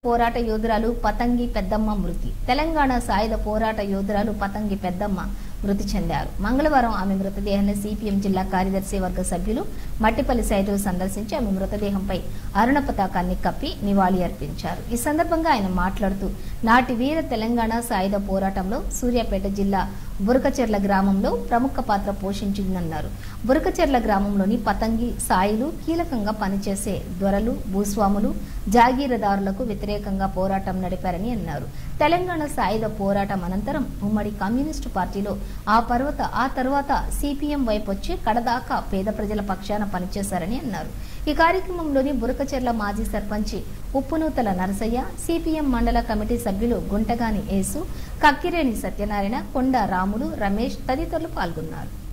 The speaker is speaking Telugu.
పోరాట యోధురాలు పతంగి పెద్దమ్మ మృతి తెలంగాణ సాయుధ పోరాట యోధురాలు పతంగి పెద్దమ్మ మృతి చెందారు మంగళవారం ఆమె మృతదేహాన్ని సిపిఎం జిల్లా కార్యదర్శి వర్గ సభ్యులు మట్టిపల్లి సైటు సందర్శించి ఆమె మృతదేహంపై అరుణ పతాకాన్ని కప్పి నివాళి అర్పించారు ఈ సందర్భంగా ఆయన మాట్లాడుతూ నాటి వీర తెలంగాణ సాయుధ పోరాటంలో సూర్యాపేట జిల్లా బురకచెర్ల గ్రామంలో ప్రముఖ పాత్ర పోషించిందన్నారు బురకచెర్ల గ్రామంలోని పతంగి సాయిలు కీలకంగా పనిచేసే దొరలు భూస్వాములు జాగీరదారులకు వ్యతిరేకంగా పోరాటం నడిపారని అన్నారు తెలంగాణ సాయుధ పోరాటం అనంతరం ఉమ్మడి కమ్యూనిస్టు పార్టీలో ఆ పర్వత ఆ తర్వాత సిపిఎం వైపు వచ్చి కడదాకా పేద ప్రజల పక్షాన పనిచేశారని అన్నారు ఈ కార్యక్రమంలోని బురకచెర్ల మాజీ సర్పంచి ఉప్పునూతల నరసయ్య సిపిఎం మండల కమిటీ సభ్యులు గుంటగాని యేసు కక్కిరేని సత్యనారాయణ కొండ రాములు రమేష్ తదితరులు పాల్గొన్నారు